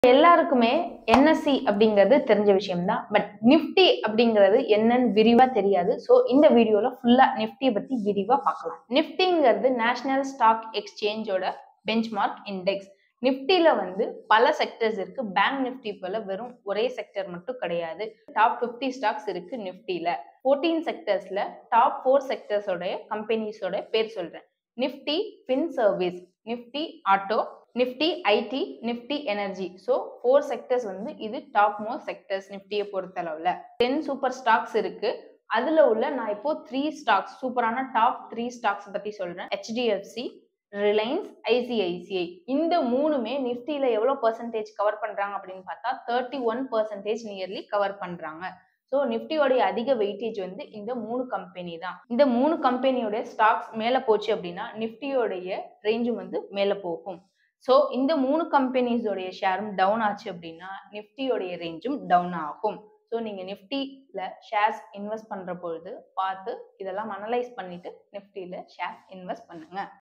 எல்லாருக்குமே என்எஸ்சி அப்படிங்கிறது தெரிஞ்ச விஷயம் தான் பட் நிஃப்டி அப்படிங்கிறது என்னன்னு விரிவா தெரியாது ஸோ இந்த வீடியோல ஃபுல்லா நிஃப்டியை பத்தி விரிவா பார்க்கலாம் நிஃப்டிங்கிறது நேஷனல் ஸ்டாக் எக்ஸ்சேஞ்சோட பெஞ்ச்மார்க் இண்டெக்ஸ் நிஃப்டில வந்து பல செக்டர்ஸ் இருக்கு பேங்க் நிஃப்டி போல வெறும் ஒரே செக்டர் மட்டும் கிடையாது டாப் 50 ஸ்டாக்ஸ் இருக்கு நிஃப்டில ஃபோர்டீன் செக்டர்ஸ்ல டாப் ஃபோர் செக்டர்ஸோட கம்பெனிஸோட பேர் சொல்றேன் Nifty fin service Nifty auto Nifty IT Nifty energy so four sectors வந்து இது டாப் மோஸ்ட் செக்டர்ஸ் நிஃப்டியை பொறுத்தளவுல டென் சூப்பர் ஸ்டாக்ஸ் இருக்கு அதுல உள்ள நான் இப்போ த்ரீ ஸ்டாக்ஸ் சூப்பரான டாப் த்ரீ ஸ்டாக்ஸ் பத்தி சொல்றேன் ஹெச்டிஎஃப்சி ரிலையன்ஸ் ஐசிஐசிஐ இந்த மூணுமே நிஃப்டியில எவ்வளவு பர்சன்டேஜ் கவர் பண்றாங்க அப்படின்னு பார்த்தா thirty one percentage nearly cover பண்றாங்க ஸோ நிஃப்டியோடைய அதிக வெயிட்டேஜ் வந்து இந்த மூணு கம்பெனி தான் இந்த மூணு கம்பெனியோட ஸ்டாக்ஸ் மேலே போச்சு அப்படின்னா நிஃப்டியோடைய ரேஞ்சும் வந்து மேலே போகும் ஸோ இந்த மூணு கம்பெனிஸோடைய ஷேரும் டவுன் ஆச்சு அப்படின்னா நிஃப்டியோடைய ரேஞ்சும் டவுன் ஆகும் ஸோ நீங்கள் நிஃப்டியில் ஷேர்ஸ் இன்வெஸ்ட் பண்ணுற பொழுது பார்த்து இதெல்லாம் அனலைஸ் பண்ணிட்டு நிஃப்டியில் ஷேர்ஸ் இன்வெஸ்ட் பண்ணுங்க